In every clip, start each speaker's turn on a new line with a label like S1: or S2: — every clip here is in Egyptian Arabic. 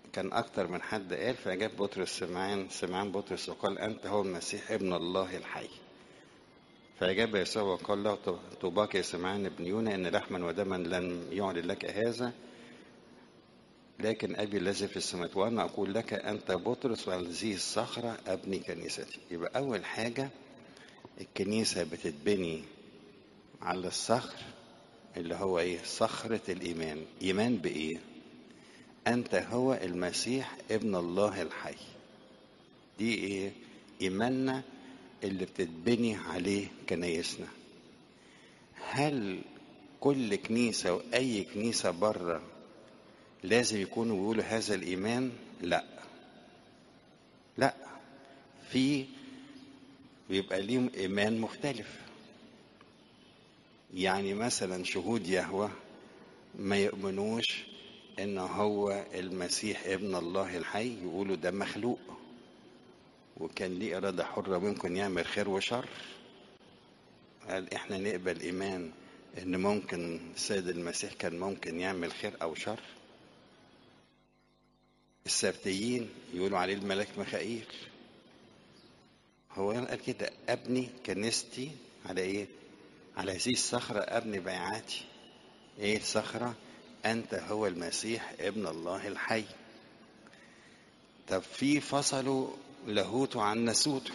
S1: كان أكتر من حد قال فأجاب بطرس سمعان سمعان بطرس وقال أنت هو المسيح ابن الله الحي فأجاب يسوع وقال له طوباك يا سمعان ابن يونا إن لحما ودما لم يعلن لك هذا لكن أبي الذي في السماوات وأنا أقول لك أنت بطرس وهذه الصخرة أبني كنيستي يبقى أول حاجة الكنيسة بتتبني على الصخر اللي هو إيه صخرة الإيمان إيمان بإيه أنت هو المسيح ابن الله الحي دي إيه إيماننا اللي بتتبني عليه كنايسنا هل كل كنيسة وأي كنيسة بره لازم يكونوا بيقولوا هذا الإيمان لا لا في بيبقى ليهم إيمان مختلف يعني مثلا شهود يهوه ما يؤمنوش ان هو المسيح ابن الله الحي يقولوا ده مخلوق وكان ليه إرادة حرة ممكن يعمل خير وشر قال احنا نقبل إيمان ان ممكن السيد المسيح كان ممكن يعمل خير أو شر السبتيين يقولوا عليه الملاك ميخائيل هو قال كده ابني كنيستي على ايه على هذه الصخرة ابني بيعاتي ايه الصخرة انت هو المسيح ابن الله الحي طب في فصلوا لاهوته عن ناسوته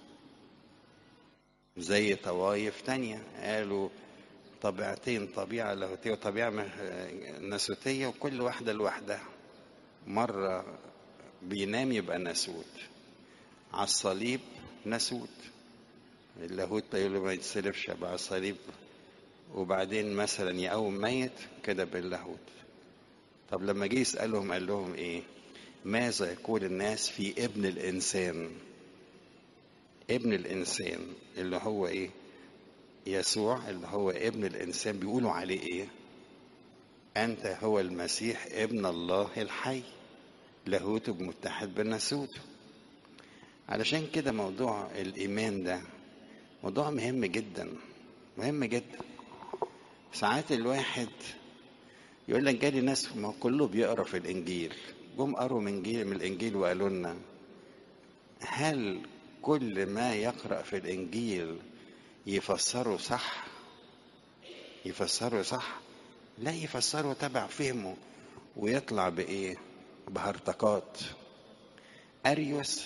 S1: زي طوايف تانية قالوا طبيعتين طبيعة لاهوتية وطبيعة ناسوتية وكل واحدة لوحدها مرة بينام يبقى ناسوت على الصليب ناسوت اللاهوت يقول له ما يتصلبش يبقى على الصليب وبعدين مثلا يقوم ميت كده باللاهوت طب لما جه يسألهم قال لهم ايه ماذا يقول الناس في ابن الانسان ابن الانسان اللي هو ايه يسوع اللي هو ابن الانسان بيقولوا عليه ايه انت هو المسيح ابن الله الحي لاهوته متحد بناسوته علشان كده موضوع الايمان ده موضوع مهم جدا مهم جدا ساعات الواحد يقول لك جالي ناس ما كله بيقرا في الانجيل جم قروا من جيل من الانجيل وقالوا لنا هل كل ما يقرا في الانجيل يفسره صح يفسره صح لا يفسره تبع فهمه ويطلع بايه بهرطقات اريوس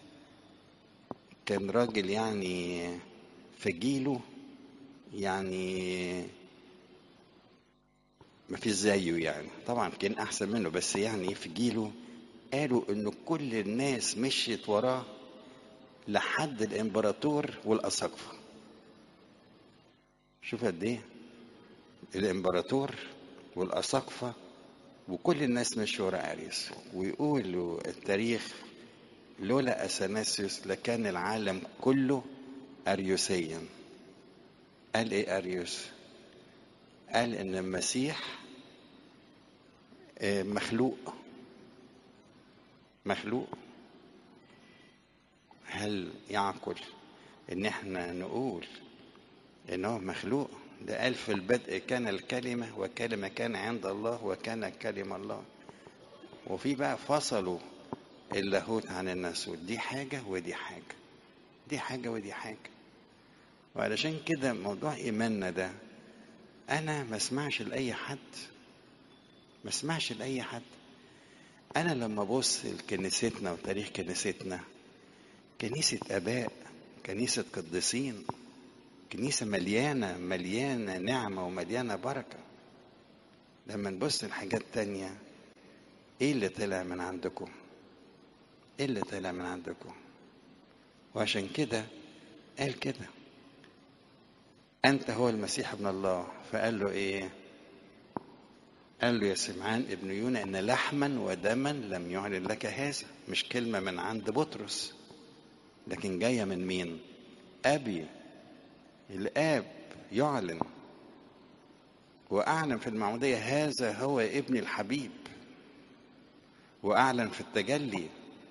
S1: كان راجل يعني في جيله يعني ما فيش زيه يعني طبعا كان احسن منه بس يعني في جيله قالوا ان كل الناس مشيت وراه لحد الامبراطور والاساقفه شوف قد ايه الامبراطور والاساقفه وكل الناس مشوا ورا اريس ويقولوا التاريخ لولا اثناسيوس لكان العالم كله اريوسيا قال ايه اريوس قال ان المسيح مخلوق مخلوق هل يعقل ان احنا نقول انه مخلوق ده قال في البدء كان الكلمة وكلمة كان عند الله وكان كلمة الله وفي بقى فصلوا اللاهوت عن الناسوت دي حاجة ودي حاجة دي حاجة ودي حاجة وعلشان كده موضوع إيماننا ده أنا ما اسمعش لأي حد ما اسمعش لأي حد أنا لما أبص لكنيستنا وتاريخ كنيستنا كنيسة آباء كنيسة قديسين كنيسة مليانة مليانة نعمة ومليانة بركة لما نبص لحاجات تانية ايه اللي طلع من عندكم ايه اللي طلع من عندكم وعشان كده قال كده انت هو المسيح ابن الله فقال له ايه قال له يا سمعان ابن يونا ان لحما ودما لم يعلن لك هذا مش كلمة من عند بطرس لكن جاية من مين ابي الاب يعلن واعلن في المعمودية هذا هو ابن الحبيب واعلن في التجلي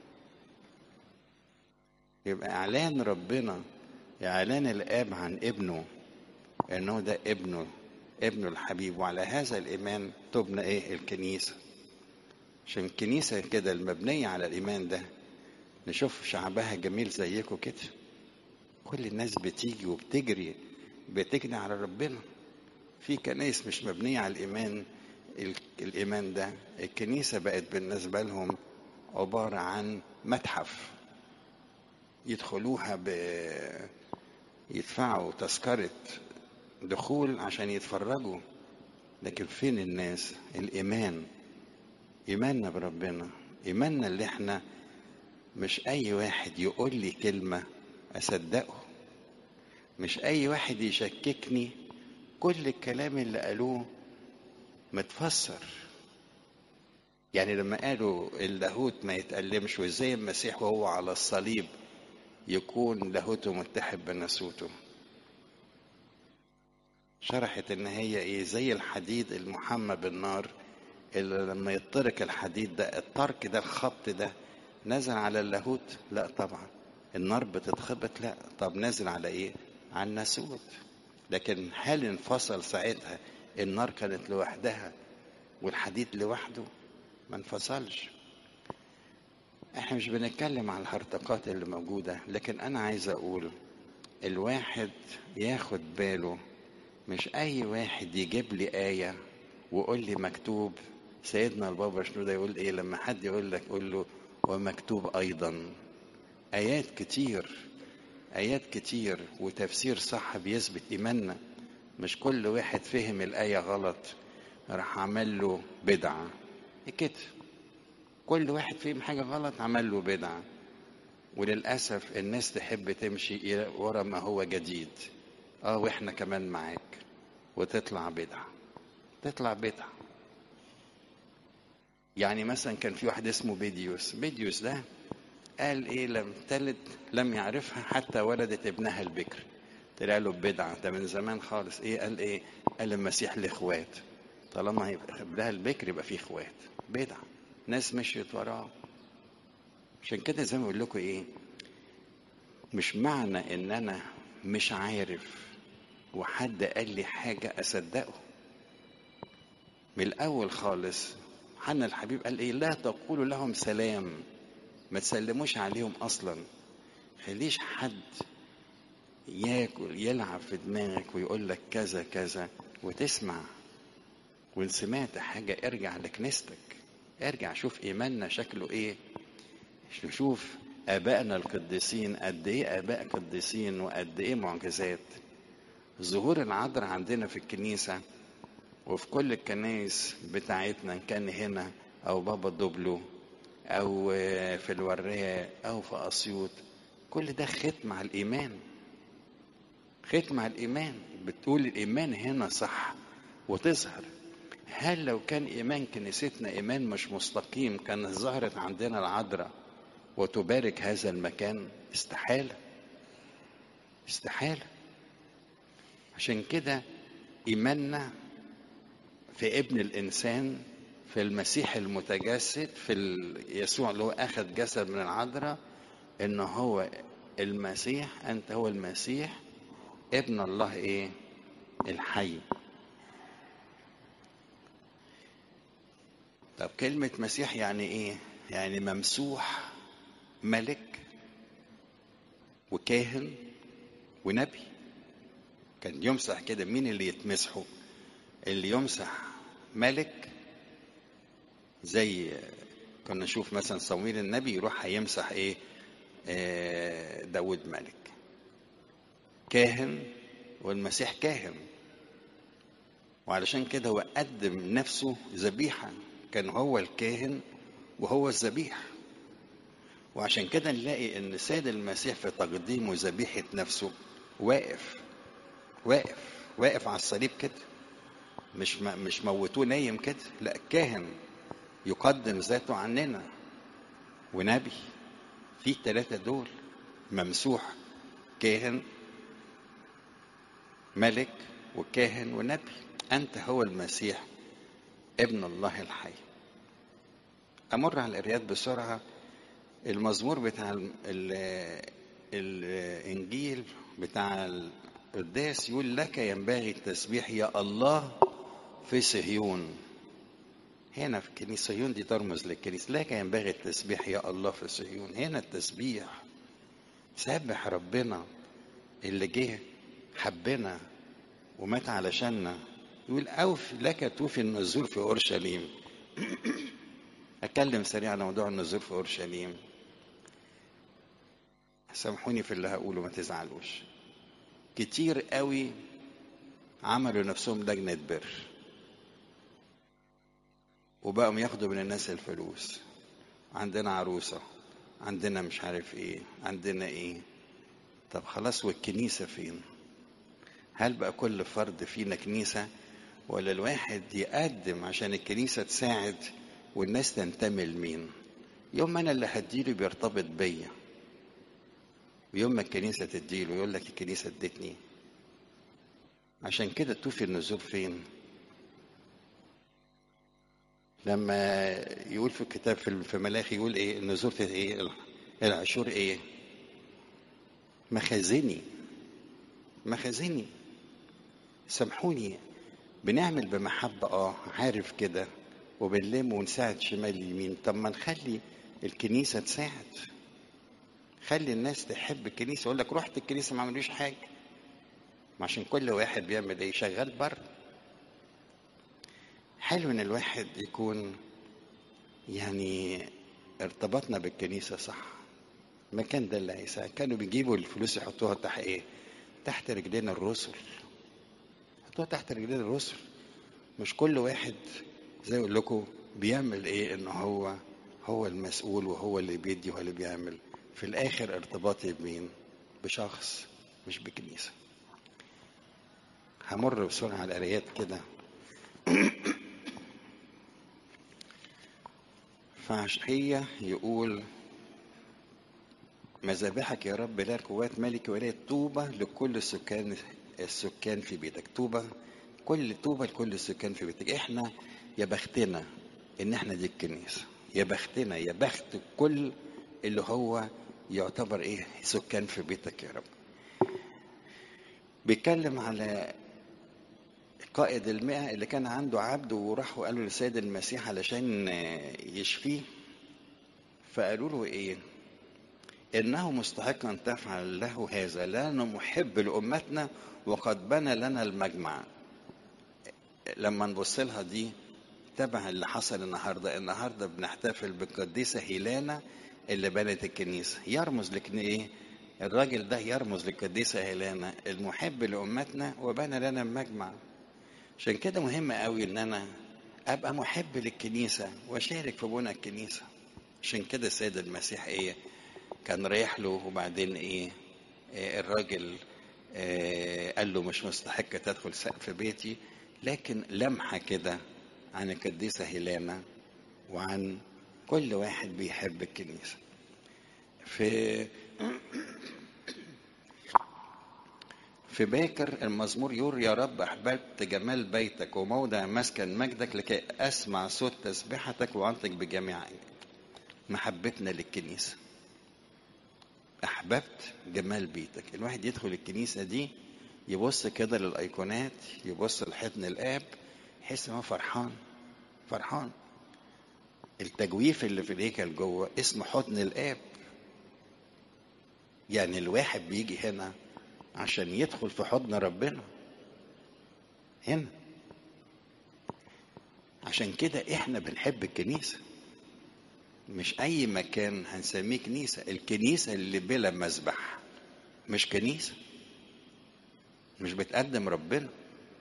S1: يبقى اعلان ربنا اعلان الاب عن ابنه انه ده ابنه ابنه الحبيب وعلى هذا الايمان تبنى ايه الكنيسه عشان الكنيسة كده المبنية على الإيمان ده نشوف شعبها جميل زيكم كده كل الناس بتيجي وبتجري بتجري على ربنا في كنايس مش مبنية على الإيمان الإيمان ده الكنيسة بقت بالنسبة لهم عبارة عن متحف يدخلوها ب يدفعوا تذكرة دخول عشان يتفرجوا لكن فين الناس الإيمان إيماننا بربنا إيماننا اللي احنا مش أي واحد يقول لي كلمة أصدقه مش أي واحد يشككني كل الكلام اللي قالوه متفسر يعني لما قالوا اللاهوت ما يتألمش وازاي المسيح وهو على الصليب يكون لاهوته متحد بناسوته شرحت ان هي ايه زي الحديد المحمى بالنار اللي لما يطرق الحديد ده الطرق ده الخبط ده نزل على اللاهوت لا طبعا النار بتتخبط لا طب نازل على ايه على الناسوت لكن هل انفصل ساعتها النار كانت لوحدها والحديد لوحده ما انفصلش احنا مش بنتكلم عن الهرطقات اللي موجودة لكن انا عايز اقول الواحد ياخد باله مش اي واحد يجيب لي آية ويقول لي مكتوب سيدنا البابا شنودة يقول ايه لما حد يقول لك قول له ومكتوب ايضا ايات كتير ايات كتير وتفسير صح بيثبت ايماننا مش كل واحد فهم الايه غلط راح عمل له بدعه كده كل واحد فيهم حاجه غلط عمل له بدعه وللاسف الناس تحب تمشي ورا ما هو جديد اه واحنا كمان معاك وتطلع بدعه تطلع بدعه يعني مثلا كان في واحد اسمه بيديوس بيديوس ده قال ايه لم تلد لم يعرفها حتى ولدت ابنها البكر طلع له بدعة ده من زمان خالص ايه قال ايه قال المسيح له اخوات طالما هيبقى ابنها البكر يبقى فيه اخوات بدعة ناس مشيت وراه عشان كده زي ما بقول لكم ايه مش معنى ان انا مش عارف وحد قال لي حاجة اصدقه من الاول خالص حنا الحبيب قال ايه لا تقولوا لهم سلام ما تسلموش عليهم اصلا خليش حد ياكل يلعب في دماغك ويقول لك كذا كذا وتسمع وان سمعت حاجه ارجع لكنيستك ارجع شوف ايماننا شكله ايه شوف ابائنا القديسين قد ايه اباء قديسين وقد ايه معجزات ظهور العذراء عندنا في الكنيسه وفي كل الكنائس بتاعتنا ان كان هنا او بابا دوبلو او في الوراق او في اسيوط كل ده ختم على الايمان ختم على الايمان بتقول الايمان هنا صح وتظهر هل لو كان ايمان كنيستنا ايمان مش مستقيم كان ظهرت عندنا العذراء وتبارك هذا المكان استحاله استحاله عشان كده ايماننا في ابن الانسان في المسيح المتجسد في يسوع اللي هو اخذ جسد من العذراء ان هو المسيح انت هو المسيح ابن الله ايه الحي طب كلمة مسيح يعني ايه يعني ممسوح ملك وكاهن ونبي كان يمسح كده مين اللي يتمسحه اللي يمسح ملك زي كنا نشوف مثلا صمويل النبي يروح هيمسح ايه آه داود ملك كاهن والمسيح كاهن وعلشان كده هو قدم نفسه ذبيحة كان هو الكاهن وهو الذبيح وعشان كده نلاقي ان سيد المسيح في تقديمه ذبيحة نفسه واقف واقف واقف على الصليب كده مش مش موتوه نايم كده لا كاهن يقدم ذاته عننا ونبي في الثلاثة دول ممسوح كاهن ملك وكاهن ونبي أنت هو المسيح ابن الله الحي أمر على القرايات بسرعة المزمور بتاع ال ال الإنجيل بتاع القداس يقول لك ينبغي التسبيح يا الله في صهيون هنا في كنيسة صهيون دي ترمز للكنيسة لكن ينبغي التسبيح يا الله في صهيون هنا التسبيح سبح ربنا اللي جه حبنا ومات علشاننا يقول أوف لك توفي النزول في أورشليم أتكلم سريعا عن موضوع النزول في أورشليم سامحوني في اللي هقوله ما تزعلوش كتير قوي عملوا نفسهم لجنة بر وبقوا ياخدوا من الناس الفلوس عندنا عروسة عندنا مش عارف ايه عندنا ايه طب خلاص والكنيسة فين هل بقى كل فرد فينا كنيسة ولا الواحد يقدم عشان الكنيسة تساعد والناس تنتمي لمين يوم ما انا اللي هديله بيرتبط بيا ويوم ما الكنيسة تديله يقول لك الكنيسة ادتني عشان كده توفي النزول فين لما يقول في الكتاب في ملاخي يقول ايه النزول في ايه العشور ايه مخازني مخازني سامحوني بنعمل بمحبة اه عارف كده وبنلم ونساعد شمال يمين طب ما نخلي الكنيسة تساعد خلي الناس تحب الكنيسة يقول لك رحت الكنيسة ما عملوش حاجة عشان كل واحد بيعمل ايه شغال بره حلو ان الواحد يكون يعني ارتبطنا بالكنيسة صح المكان ده اللي هيساعد كانوا بيجيبوا الفلوس يحطوها تحت ايه تحت رجلين الرسل يحطوها تحت رجلين الرسل مش كل واحد زي اقول لكم بيعمل ايه ان هو هو المسؤول وهو اللي بيدي وهو اللي بيعمل في الاخر ارتباطي بمين بشخص مش بكنيسة همر بسرعة على الآيات كده فعشقية يقول مذابحك يا رب لا قوات ملك ولا طوبة لكل السكان السكان في بيتك طوبة كل طوبة لكل السكان في بيتك احنا يا بختنا ان احنا دي الكنيسة يا بختنا يا بخت كل اللي هو يعتبر ايه سكان في بيتك يا رب بيتكلم على قائد المئة اللي كان عنده عبد وراحوا قالوا للسيد المسيح علشان يشفيه فقالوا له ايه انه مستحق ان تفعل له هذا لانه محب لامتنا وقد بنى لنا المجمع لما نبص لها دي تبع اللي حصل النهارده النهارده بنحتفل بالقديسه هيلانا اللي بنت الكنيسه يرمز لك ايه الراجل ده يرمز للقديسه هيلانا المحب لامتنا وبنى لنا المجمع عشان كده مهم قوي ان انا ابقى محب للكنيسه واشارك في بنى الكنيسه عشان كده السيد المسيح ايه كان رايح له وبعدين ايه, إيه الراجل إيه قال له مش مستحق تدخل سقف بيتي لكن لمحه كده عن القديسه هيلانا وعن كل واحد بيحب الكنيسه في في باكر المزمور يقول يا رب احببت جمال بيتك وموضع مسكن مجدك لكي اسمع صوت تسبيحتك وانطق بجميع محبتنا للكنيسه احببت جمال بيتك الواحد يدخل الكنيسه دي يبص كده للايقونات يبص لحضن الاب يحس ان هو فرحان فرحان التجويف اللي في الهيكل جوه اسمه حضن الاب يعني الواحد بيجي هنا عشان يدخل في حضن ربنا هنا عشان كده احنا بنحب الكنيسة مش اي مكان هنسميه كنيسة الكنيسة اللي بلا مذبح مش كنيسة مش بتقدم ربنا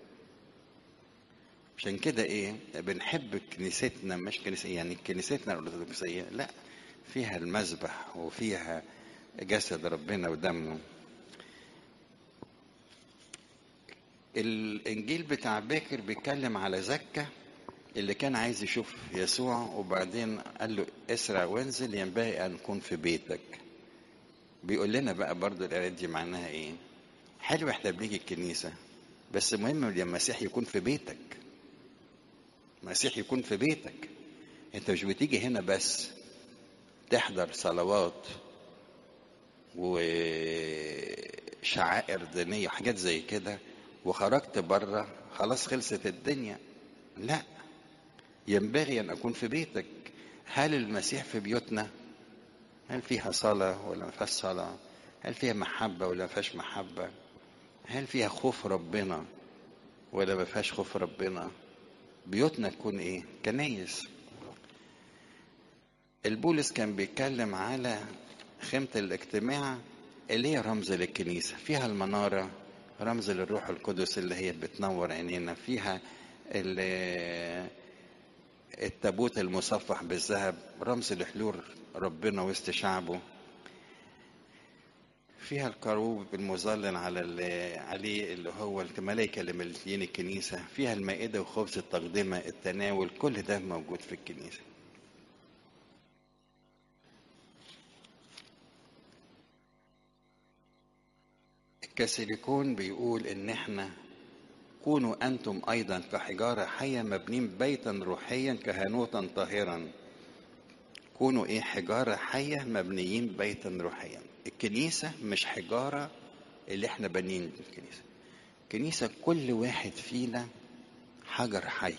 S1: عشان كده ايه بنحب كنيستنا مش كنيسة يعني كنيستنا الأرثوذكسية لا فيها المذبح وفيها جسد ربنا ودمه الانجيل بتاع باكر بيتكلم على زكا اللي كان عايز يشوف يسوع وبعدين قال له اسرع وانزل ينبغي ان اكون في بيتك بيقول لنا بقى برضو الايات دي معناها ايه حلو احنا بنيجي الكنيسه بس مهم ان المسيح يكون في بيتك المسيح يكون في بيتك انت مش بتيجي هنا بس تحضر صلوات وشعائر دينيه وحاجات زي كده وخرجت بره خلاص خلصت الدنيا لا ينبغي أن أكون في بيتك هل المسيح في بيوتنا هل فيها صلاة ولا ما فيهاش صلاة هل فيها محبة ولا ما فيهاش محبة هل فيها خوف ربنا ولا ما فيهاش خوف ربنا بيوتنا تكون ايه كنايس البولس كان بيتكلم على خيمة الاجتماع اللي هي رمز للكنيسة فيها المنارة رمز للروح القدس اللي هي بتنور عينينا فيها التابوت المصفح بالذهب رمز لحلول ربنا وسط شعبه فيها الكروب المظلل على اللي عليه اللي هو الملائكة اللي مليين الكنيسة فيها المائدة وخبز التقدمة التناول كل ده موجود في الكنيسة الكاثوليكون بيقول ان احنا كونوا انتم ايضا كحجاره حيه مبنين بيتا روحيا كهنوتا طاهرا كونوا ايه حجاره حيه مبنيين بيتا روحيا الكنيسه مش حجاره اللي احنا بانيين الكنيسه الكنيسه كل واحد فينا حجر حي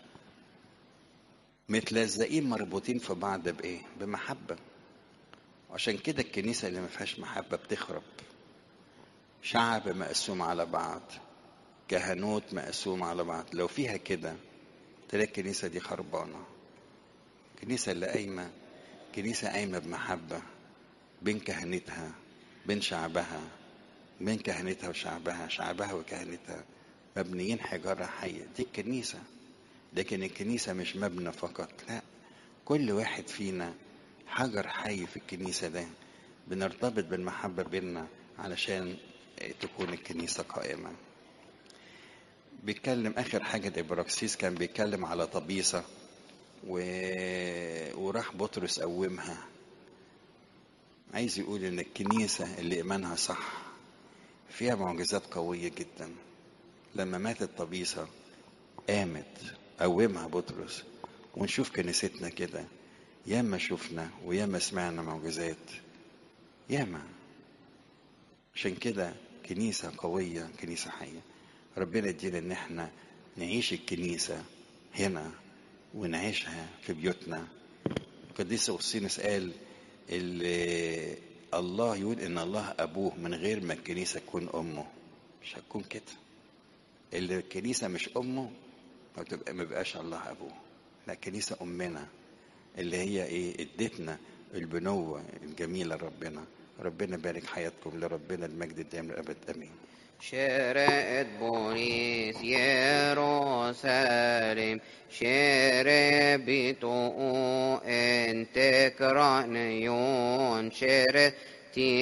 S1: متلزقين مربوطين في بعض بايه بمحبه عشان كده الكنيسه اللي ما فيهاش محبه بتخرب شعب مقسوم على بعض كهنوت مقسوم على بعض لو فيها كده تلاقي الكنيسة دي خربانة الكنيسة اللي قايمة كنيسة قايمة بمحبة بين كهنتها بين شعبها بين كهنتها وشعبها شعبها وكهنتها مبنيين حجارة حية دي الكنيسة لكن الكنيسة مش مبنى فقط لا كل واحد فينا حجر حي في الكنيسة ده بنرتبط بالمحبة بيننا علشان تكون الكنيسة قائمة بيتكلم آخر حاجة الإبراكسيس كان بيتكلم على طبيسة و... وراح بطرس قومها عايز يقول إن الكنيسة اللي إيمانها صح فيها معجزات قوية جدا لما ماتت طبيسة قامت قومها بطرس ونشوف كنيستنا كده ياما شفنا وياما سمعنا معجزات ياما عشان كده كنيسة قوية كنيسة حية ربنا يدينا ان احنا نعيش الكنيسة هنا ونعيشها في بيوتنا القديس أوسينس قال اللي الله يقول ان الله ابوه من غير ما الكنيسة تكون امه مش هتكون كده اللي الكنيسة مش امه ما تبقى ما بقاش الله ابوه لا الكنيسة امنا اللي هي ايه ادتنا البنوة الجميلة لربنا ربنا يبارك حياتكم لربنا المجد الدائم للابد امين
S2: شرقت بونيس يروسالم شربتو انت كرانيون شرت